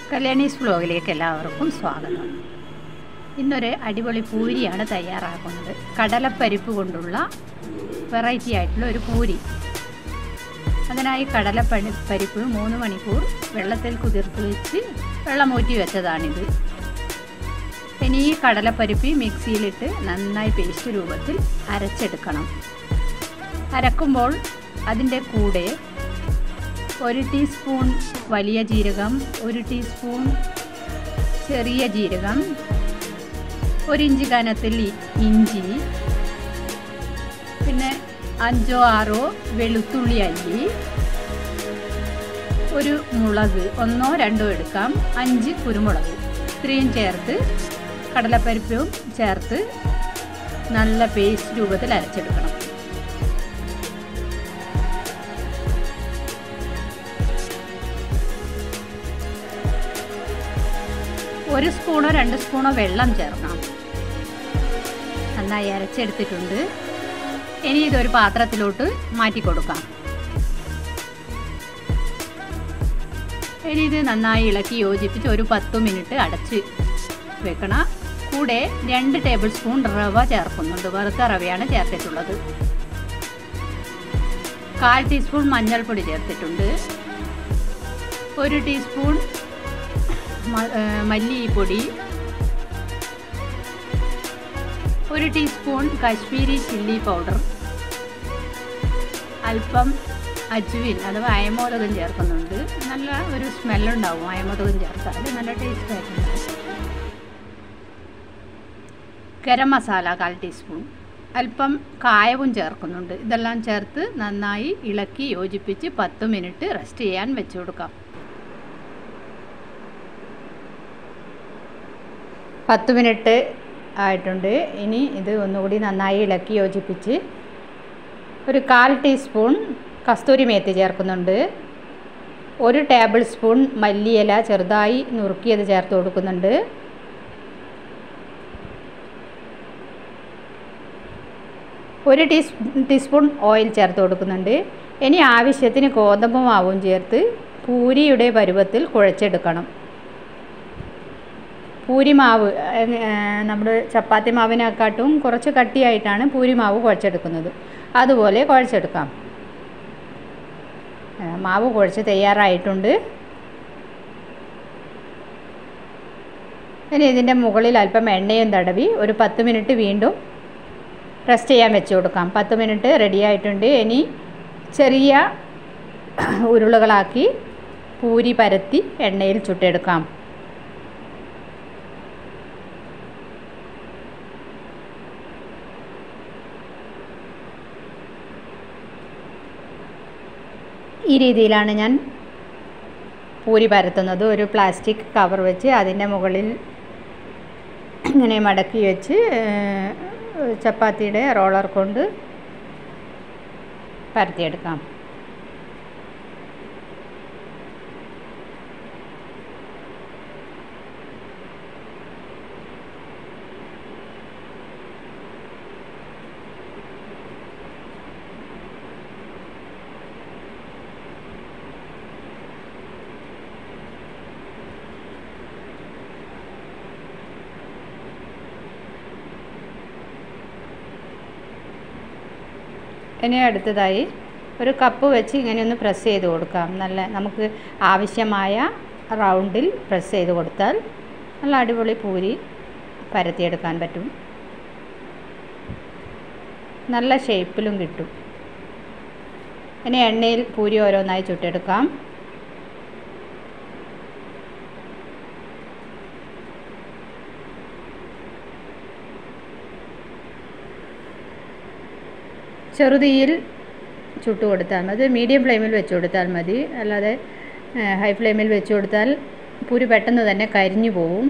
കല്യാണീസ് വ്ലോഗിലേക്ക് എല്ലാവർക്കും സ്വാഗതം ഇന്നൊരു അടിപൊളി പൂരിയാണ് തയ്യാറാക്കുന്നത് കടലപ്പരിപ്പ് കൊണ്ടുള്ള വെറൈറ്റി ആയിട്ടുള്ള ഒരു പൂരി അതിനായി കടലപ്പരി പരിപ്പ് മൂന്ന് മണിക്കൂർ വെള്ളത്തിൽ കുതിർത്ത് വെച്ച് വെള്ളമൂറ്റി വെച്ചതാണിത് ഇനി ഈ കടലപ്പരിപ്പ് മിക്സിയിലിട്ട് നന്നായി പേസ്റ്റ് രൂപത്തിൽ അരച്ചെടുക്കണം അരക്കുമ്പോൾ അതിൻ്റെ കൂടെ ഒരു ടീസ്പൂൺ വലിയ ജീരകം ഒരു ടീസ്പൂൺ ചെറിയ ജീരകം ഒരു ഇഞ്ച് കനത്തിൽ ഇഞ്ചി പിന്നെ അഞ്ചോ ആറോ വെളുത്തുള്ളി അല്ലി ഒരു മുളക് ഒന്നോ രണ്ടോ എടുക്കാം അഞ്ച് കുരുമുളക് ഇത്രയും ചേർത്ത് കടലപ്പരിപ്പും ചേർത്ത് നല്ല പേസ്റ്റ് രൂപത്തിൽ അരച്ചെടുക്കണം ഒരു സ്പൂണോ രണ്ട് സ്പൂണോ വെള്ളം ചേർക്കണം നന്നായി അരച്ചെടുത്തിട്ടുണ്ട് ഇനി ഇതൊരു പാത്രത്തിലോട്ട് മാറ്റി കൊടുക്കാം ഇനി ഇത് നന്നായി ഇളക്കി യോജിപ്പിച്ച് ഒരു പത്ത് മിനിറ്റ് അടച്ച് വെക്കണം കൂടെ രണ്ട് ടേബിൾ സ്പൂൺ റവ ചേർക്കുന്നുണ്ട് വറുത്ത റവയാണ് ചേർത്തിട്ടുള്ളത് കാൽ ടീസ്പൂൺ മഞ്ഞൾപ്പൊടി ചേർത്തിട്ടുണ്ട് ഒരു ടീസ്പൂൺ മല്ലിപ്പൊടി ഒരു ടീസ്പൂൺ കാശ്മീരി ചില്ലി പൗഡർ അല്പം അജ്വിൻ അഥവാ അയമോദകം ചേർക്കുന്നുണ്ട് നല്ല ഒരു സ്മെല്ലുണ്ടാവും അയമോദകം ചേർത്താൽ നല്ല ടേസ്റ്റ് ആയിട്ടുണ്ട് ഗരം മസാല കാൽ ടീസ്പൂൺ അല്പം കായവും ചേർക്കുന്നുണ്ട് ഇതെല്ലാം ചേർത്ത് നന്നായി ഇളക്കി യോജിപ്പിച്ച് പത്ത് മിനിറ്റ് റെസ്റ്റ് ചെയ്യാൻ വെച്ചു കൊടുക്കാം പത്ത് മിനിറ്റ് ആയിട്ടുണ്ട് ഇനി ഇത് ഒന്നുകൂടി നന്നായി ഇളക്കി യോജിപ്പിച്ച് ഒരു കാൽ ടീസ്പൂൺ കസ്തൂരി മേത്തി ചേർക്കുന്നുണ്ട് ഒരു ടേബിൾ സ്പൂൺ മല്ലിയില ചെറുതായി നുറുക്കിയത് ചേർത്ത് കൊടുക്കുന്നുണ്ട് ഒരു ടീസ് ടീസ്പൂൺ ഓയിൽ ചേർത്ത് കൊടുക്കുന്നുണ്ട് ഇനി ആവശ്യത്തിന് ഗോതമ്പ് മാവും ചേർത്ത് പൂരിയുടെ പരുവത്തിൽ കുഴച്ചെടുക്കണം പൂരിമാവ് നമ്മൾ ചപ്പാത്തി മാവിനെക്കാട്ടും കുറച്ച് കട്ടിയായിട്ടാണ് പൂരിമാവ് കുഴച്ചെടുക്കുന്നത് അതുപോലെ കുഴച്ചെടുക്കാം മാവ് കുഴച്ച് തയ്യാറായിട്ടുണ്ട് ഇനി ഇതിൻ്റെ മുകളിൽ അല്പം എണ്ണയും തടവി ഒരു പത്ത് മിനിറ്റ് വീണ്ടും റെസ്റ്റ് ചെയ്യാൻ വെച്ച് കൊടുക്കാം പത്ത് മിനിറ്റ് റെഡി ആയിട്ടുണ്ട് ഇനി ചെറിയ ഉരുളകളാക്കി പൂരി പരത്തി എണ്ണയിൽ ചുട്ടെടുക്കാം ഈ രീതിയിലാണ് ഞാൻ പൂരി പരത്തുന്നത് ഒരു പ്ലാസ്റ്റിക് കവർ വെച്ച് അതിൻ്റെ മുകളിൽ ഇങ്ങനെ മടക്കി വെച്ച് ചപ്പാത്തിയുടെ റോളർ കൊണ്ട് പരത്തിയെടുക്കാം ഇനി അടുത്തതായി ഒരു കപ്പ് വെച്ച് ഇങ്ങനെ ഒന്ന് പ്രസ് ചെയ്ത് കൊടുക്കാം നല്ല നമുക്ക് ആവശ്യമായ റൗണ്ടിൽ പ്രസ് ചെയ്ത് കൊടുത്താൽ നല്ല അടിപൊളി പൂരി പരത്തിയെടുക്കാൻ പറ്റും നല്ല ഷേപ്പിലും കിട്ടും ഇനി എണ്ണയിൽ പൂരി ഓരോന്നായി ചുട്ടെടുക്കാം ചെറുതീയിൽ ചുട്ട് കൊടുത്താൽ മതി മീഡിയം ഫ്ലെയിമിൽ വെച്ച് കൊടുത്താൽ മതി അല്ലാതെ ഹൈ ഫ്ലെയിമിൽ വെച്ച് കൊടുത്താൽ പൂരി പെട്ടെന്ന് തന്നെ കരിഞ്ഞു പോവും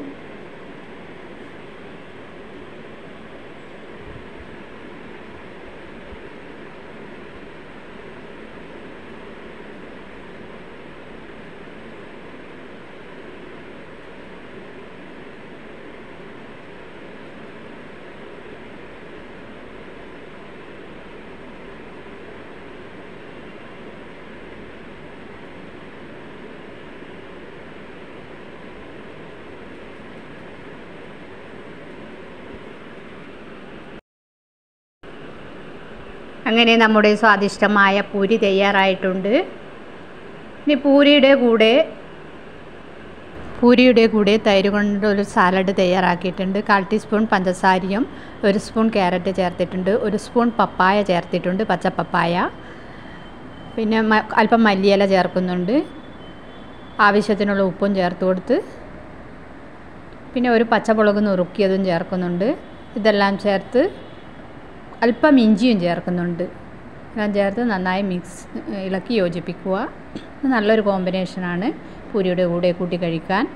അങ്ങനെ നമ്മുടെ സ്വാദിഷ്ടമായ പൂരി തയ്യാറായിട്ടുണ്ട് ഇനി പൂരിയുടെ കൂടെ പൂരിയുടെ കൂടെ തൈര് കൊണ്ട് ഒരു സാലഡ് തയ്യാറാക്കിയിട്ടുണ്ട് കാൽ ടീസ്പൂൺ പഞ്ചസാരയും ഒരു സ്പൂൺ ക്യാരറ്റ് ചേർത്തിട്ടുണ്ട് ഒരു സ്പൂൺ പപ്പായ ചേർത്തിട്ടുണ്ട് പച്ച പപ്പായ പിന്നെ മ- അല്പം മല്ലിയില ചേർക്കുന്നുണ്ട് ആവശ്യത്തിനുള്ള ഉപ്പും ചേർത്ത് കൊടുത്ത് പിന്നെ ഒരു പച്ചമുളക് നുറുക്കിയതും ചേർക്കുന്നുണ്ട് ഇതെല്ലാം ചേർത്ത് അല്പം ഇഞ്ചിയും ചേർക്കുന്നുണ്ട് എല്ലാം ചേർത്ത് നന്നായി മിക്സ് ഇളക്കി യോജിപ്പിക്കുക ഇത് നല്ലൊരു കോമ്പിനേഷനാണ് പൂരിയുടെ കൂടെ കൂട്ടി കഴിക്കാൻ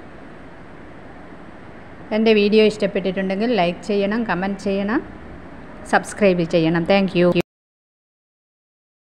എൻ്റെ വീഡിയോ ഇഷ്ടപ്പെട്ടിട്ടുണ്ടെങ്കിൽ ലൈക്ക് ചെയ്യണം കമൻറ്റ് ചെയ്യണം സബ്സ്ക്രൈബ് ചെയ്യണം താങ്ക്